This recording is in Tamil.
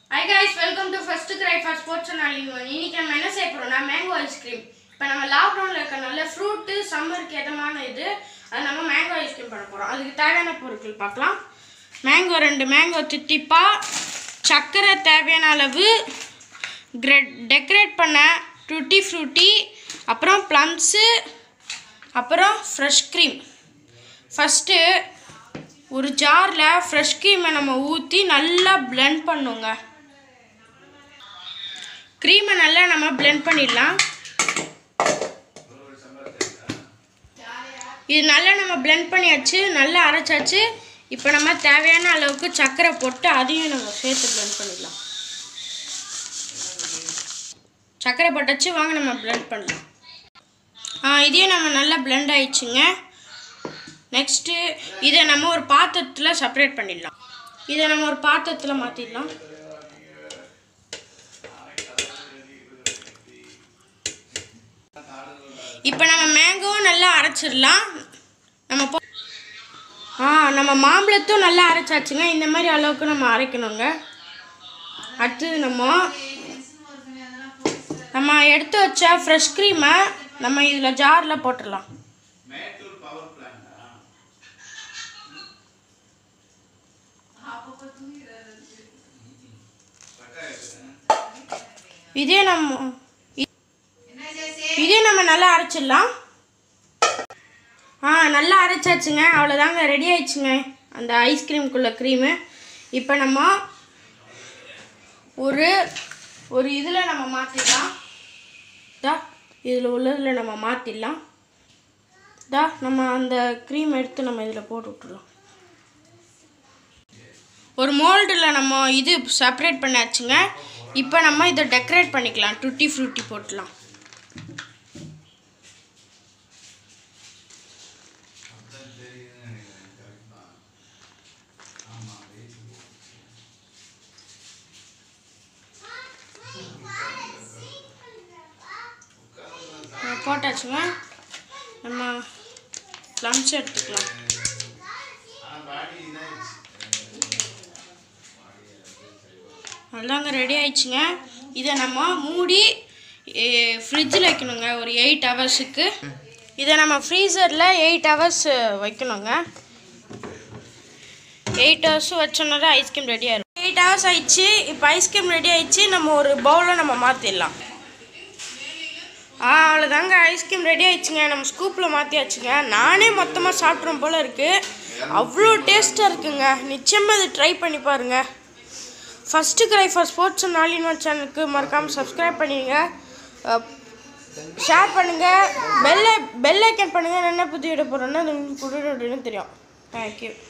hi guys welcome to first cry for sports நாளிங்க இன்னைக்கு நம்ம என்ன செய்ய போறோம்னா மேங்கோ ஐஸ்கிரீம் இப்போ நம்ம லாக்டவுனில் இருக்கனால ஃப்ரூட்டு சம்மருக்கு எதமான இது அது நம்ம மேங்கோ ஐஸ்கிரீம் பண்ண போகிறோம் அதுக்கு தேவையான பொருட்கள் பார்க்கலாம் மேங்கோ ரெண்டு மேங்கோ தித்திப்பா சர்க்கரை தேவையான அளவு கிரெட் டெக்கரேட் பண்ண டுட்டி ஃப்ரூட்டி அப்புறம் ப்ளம்ஸு அப்புறம் ஃப்ரெஷ் க்ரீம் ஃபஸ்ட்டு ஒரு ஜாரில் ஃப்ரெஷ் க்ரீமை நம்ம ஊற்றி நல்லா blend பண்ணுங்க க்ரீமை நல்லா நம்ம blend பண்ணிடலாம் இது நல்லா நம்ம blend பண்ணியாச்சு நல்லா அரைச்சாச்சு இப்போ நம்ம தேவையான அளவுக்கு சர்க்கரை போட்டு அதையும் நம்ம சேர்த்து blend பண்ணிடலாம் சர்க்கரை போட்டாச்சு வாங்க நம்ம blend பண்ணலாம் ஆ இதையும் நம்ம நல்லா blend ஆயிடுச்சுங்க நெக்ஸ்ட்டு இதை நம்ம ஒரு பாத்திரத்தில் செப்பரேட் பண்ணிடலாம் இதை நம்ம ஒரு பாத்திரத்தில் மாற்றிடலாம் இப்போ நம்ம மேங்கோவும் நல்லா அரைச்சிடலாம் நம்ம போ ஆ நம்ம மாம்பழத்தும் நல்லா அரைச்சாச்சுங்க இந்த மாதிரி அளவுக்கு நம்ம அரைக்கணுங்க அடுத்தது நம்ம நம்ம எடுத்து வச்ச ஃப்ரெஷ் க்ரீமை நம்ம இதில் ஜாரில் போட்டுடலாம் இதே நம்ம இ- இதே நம்ம நல்லா அரைச்சிடலாம் ஆ நல்லா அரைச்சாச்சுங்க அவ்வளோதாங்க ரெடி ஆயிடுச்சுங்க அந்த ஐஸ்கிரீம்குள்ள க்ரீமு இப்போ நம்ம ஒரு ஒரு இதில் நம்ம மாற்றிடலாம் தா இதில் உள்ளதில் நம்ம மாற்றிடலாம் தா நம்ம அந்த க்ரீம் எடுத்து நம்ம இதில் போட்டு விட்டுறலாம் ஒரு மோல்டில் நம்ம இது செப்பரேட் பண்ணியாச்சுங்க இப்போ நம்ம இதை டெக்கரேட் பண்ணிக்கலாம் டுட்டி ஃப்ரூட்டி போட்டுலாம் அஹ் போட்டாச்சுங்க நம்ம லம்ச் எடுத்துக்கலாம் அதாங்க ரெடி ஆயிடுச்சுங்க இதை நம்ம மூடி ஃப்ரிட்ஜில் வைக்கணுங்க ஒரு எயிட் ஹவர்ஸுக்கு இதை நம்ம ஃப்ரீசரில் எயிட் ஹவர்ஸ் வைக்கணுங்க எயிட் ஹவர்ஸ் வச்சோன்னா ஐஸ்கிரீம் ரெடி ஆயிடும் எயிட் ஹவர்ஸ் ஆயிடுச்சு இப்போ ஐஸ்கிரீம் ரெடி ஆயிடுச்சு நம்ம ஒரு பவுலில் நம்ம மாற்றிடலாம் ஆ அவ்வளோதாங்க ஐஸ்கிரீம் ரெடி ஆயிடுச்சுங்க நம்ம ஸ்கூப்பில் மாற்றியாச்சுங்க நானே மொத்தமாக சாப்பிட்றோம் போல் இருக்குது அவ்வளோ டேஸ்ட்டாக இருக்குங்க நிச்சயமாக இது ட்ரை பண்ணி பாருங்கள் ஃபஸ்ட்டு கிரை ஃபார் ஸ்போர்ட்ஸ் நாளின் சேனலுக்கு மறக்காமல் சப்ஸ்கிரைப் பண்ணிடுங்க ஷேர் பண்ணுங்கள் பெல்லை பெல் ஐக்கன் பண்ணுங்கள் என்ன புது வீடியோ போடுறோன்னா அது உங்களுக்கு உடனே தெரியும் தேங்க்யூ